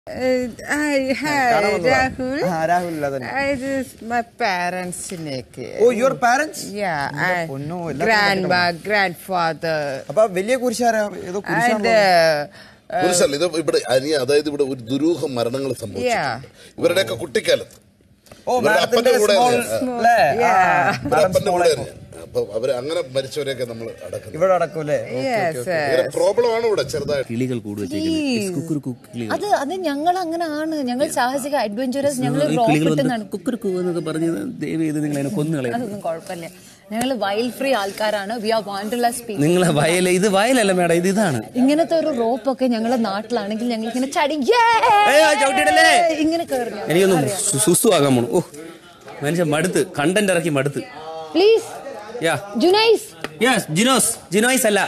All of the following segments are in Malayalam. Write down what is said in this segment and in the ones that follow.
Uh, hi, hi, കാണാൻ വന്നതാ? Rahul. ആ, രാഹുൽ ഇല്ല തന്നെ I just my parents ലേക്ക്. ഓ യുവർ പാരന്റ്സ് Yeah, എന്റെ I, പൊന്നോ, എല്ലാം grandma, grandfather, അപ്പൊ വലിയ കുരിശാരാ ഏതോ and കുരിശാണല്ലോ uh, കുരിശല്ല ഇത് ഇവിടെ അനി അതായത് ഇവിടെ ഒരു ദുരൂഹ മരണങ്ങൾ സംഭവിച്ചിട്ടുണ്ട് ഇവരുടെയൊക്കെ കുട്ടിക്കാലത്ത് ഓ ഇവരുടെ മാഡത്തിന്റെ അപ്പന്റെ കൂടെ സ്മോൾ ആയിരുന്നു. അല്ലേ Yeah. ഇവരുടെ മാഡം അപ്പന്റെ സ്മോൾ കൂടെ ആയിരുന്നു. അപ്പൊ അവര് അങ്ങനെ മരിച്ചവരെയൊക്കെ നമ്മൾ അടക്കുന്നത് ഇവിടെ അടക്കൂലേ yes, ഇങ്ങനെ പ്രോബ്ലം ആണ് ഇവിടെ ചെറുതായിട്ട് കിളികൾ കൂടു കിളികൾ അത് അത് ഞങ്ങൾ അങ്ങനെ ആണ് ഞങ്ങൾ സാഹസിക അഡ്വഞ്ചറസ് ഞങ്ങൾ ഈ കിളികൾ റോക്കറ്റ് വന്ന് കുക്കുറുക്കു എന്നൊക്കെ പറഞ്ഞ് ദയവ് ചെയ്ത് നിങ്ങൾ അതിനെ കൊന്നു കളയും അതൊന്നും കുഴപ്പമില്ല ഞങ്ങൾ വൈൽഡ് ഫ്രീ ആൾക്കാരാണ് വി ആർ വാണ്ടർലെസ് പീപ്പിൾ നിങ്ങളെ വയല ഇത് വയലല്ല മേഡം ഇത് ഇതാണ് ഇങ്ങനത്തെ ഒരു റോപ്പ് ഒക്കെ ഞങ്ങളുടെ നാട്ടിലാണെങ്കിൽ ഞങ്ങൾ ഇങ്ങനെ ചടി ഏയ്, ആ ചവിട്ടിയിടല്ലേ? ഇങ്ങനെ കയറി എനിക്കൊന്നും സു- സുസ്തു ആകാൻ പോണു ഓ മനുഷ്യൻ മടുത്ത് കണ്ടന്റ് ഇറക്കി മടുത്ത് പ്ലീസ് യാ ജുനൈസ് യെസ് ജിനോസ് ജിനോയ്സ് അല്ല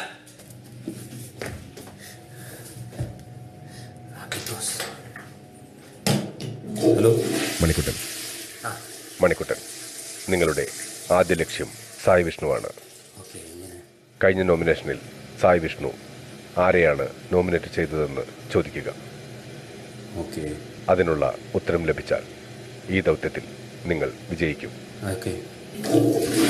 ഹലോ മണിക്കുട്ടൻ മണിക്കുട്ടൻ നിങ്ങളുടെ ആദ്യ ലക്ഷ്യം സായി വിഷ്ണുവാണ് കഴിഞ്ഞ നോമിനേഷനിൽ സായി വിഷ്ണു ആരെയാണ് നോമിനേറ്റ് ചെയ്തതെന്ന് ചോദിക്കുക ഓക്കെ അതിനുള്ള ഉത്തരം ലഭിച്ചാൽ ഈ ദൗത്യത്തിൽ നിങ്ങൾ വിജയിക്കും ഓക്കെ